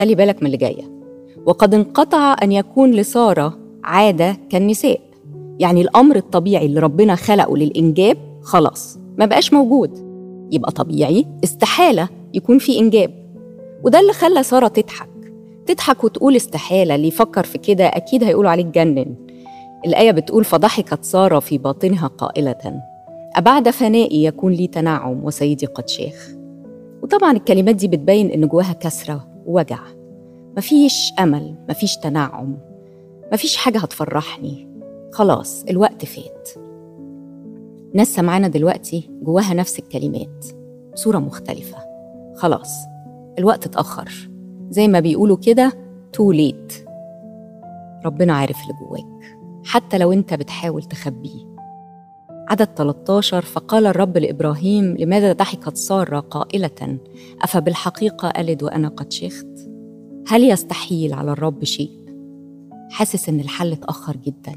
خلي بالك من اللي جاية وقد انقطع أن يكون لسارة عادة كالنساء يعني الأمر الطبيعي اللي ربنا خلقه للإنجاب خلاص ما بقاش موجود يبقى طبيعي استحالة يكون في إنجاب وده اللي خلى سارة تضحك تضحك وتقول استحالة اللي يفكر في كده أكيد هيقولوا عليه اتجنن الآية بتقول فضحكت سارة في باطنها قائلة أبعد فنائي يكون لي تنعم وسيدي قد شاخ وطبعا الكلمات دي بتبين إن جواها كسرة ووجع مفيش أمل مفيش تنعم مفيش حاجة هتفرحني خلاص الوقت فات ناس سمعانا دلوقتي جواها نفس الكلمات صورة مختلفة خلاص الوقت اتأخر زي ما بيقولوا كده تو ليت ربنا عارف اللي جواك حتى لو انت بتحاول تخبيه عدد 13 فقال الرب لإبراهيم لماذا ضحكت سارة قائلة أفبالحقيقة ألد وأنا قد شخت هل يستحيل على الرب شيء حاسس إن الحل اتأخر جدا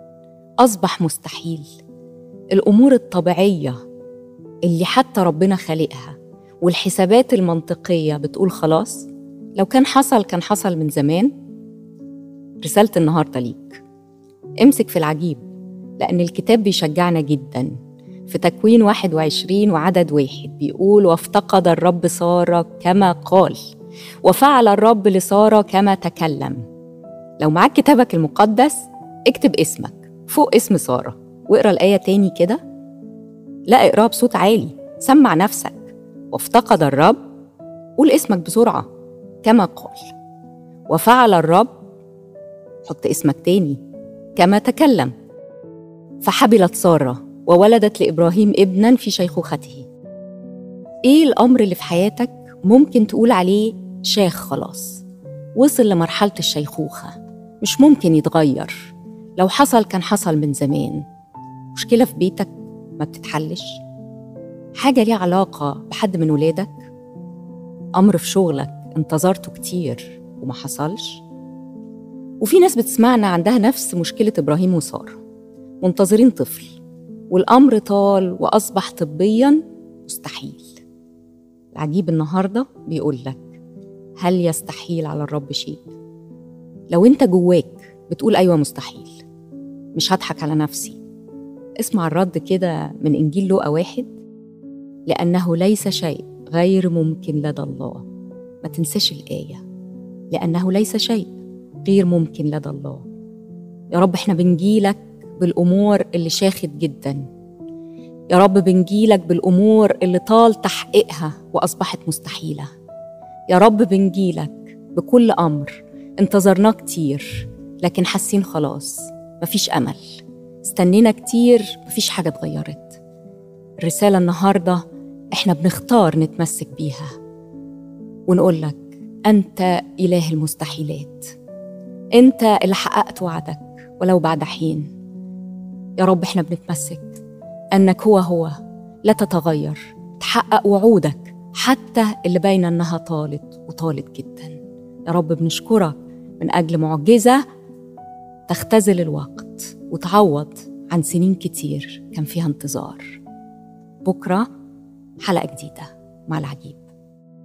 أصبح مستحيل الأمور الطبيعية اللي حتى ربنا خالقها والحسابات المنطقية بتقول خلاص لو كان حصل كان حصل من زمان رسالة النهاردة ليك امسك في العجيب لأن الكتاب بيشجعنا جدا في تكوين 21 وعدد واحد بيقول وافتقد الرب سارة كما قال وفعل الرب لسارة كما تكلم لو معاك كتابك المقدس اكتب اسمك فوق اسم سارة واقرا الآية تاني كده لا اقراها بصوت عالي سمع نفسك وافتقد الرب قول اسمك بسرعة كما قال وفعل الرب حط اسمك تاني كما تكلم فحبلت سارة وولدت لإبراهيم ابنا في شيخوخته إيه الأمر اللي في حياتك ممكن تقول عليه شاخ خلاص وصل لمرحلة الشيخوخة مش ممكن يتغير لو حصل كان حصل من زمان مشكلة في بيتك ما بتتحلش حاجة ليها علاقة بحد من ولادك أمر في شغلك انتظرته كتير وما حصلش وفي ناس بتسمعنا عندها نفس مشكلة إبراهيم وسارة منتظرين طفل والأمر طال وأصبح طبيا مستحيل العجيب النهاردة بيقول لك هل يستحيل على الرب شيء لو انت جواك بتقول أيوة مستحيل مش هضحك على نفسي اسمع الرد كده من إنجيل لوقا واحد لأنه ليس شيء غير ممكن لدى الله ما تنساش الآية لأنه ليس شيء غير ممكن لدى الله يا رب احنا بنجيلك بالأمور اللي شاخت جدا يا رب بنجيلك بالأمور اللي طال تحقيقها وأصبحت مستحيلة يا رب بنجيلك بكل أمر انتظرناه كتير لكن حاسين خلاص مفيش أمل استنينا كتير مفيش حاجة اتغيرت الرسالة النهاردة احنا بنختار نتمسك بيها ونقول لك أنت إله المستحيلات أنت اللي حققت وعدك ولو بعد حين يا رب احنا بنتمسك انك هو هو لا تتغير تحقق وعودك حتى اللي باينه انها طالت وطالت جدا يا رب بنشكرك من اجل معجزه تختزل الوقت وتعوض عن سنين كتير كان فيها انتظار بكره حلقه جديده مع العجيب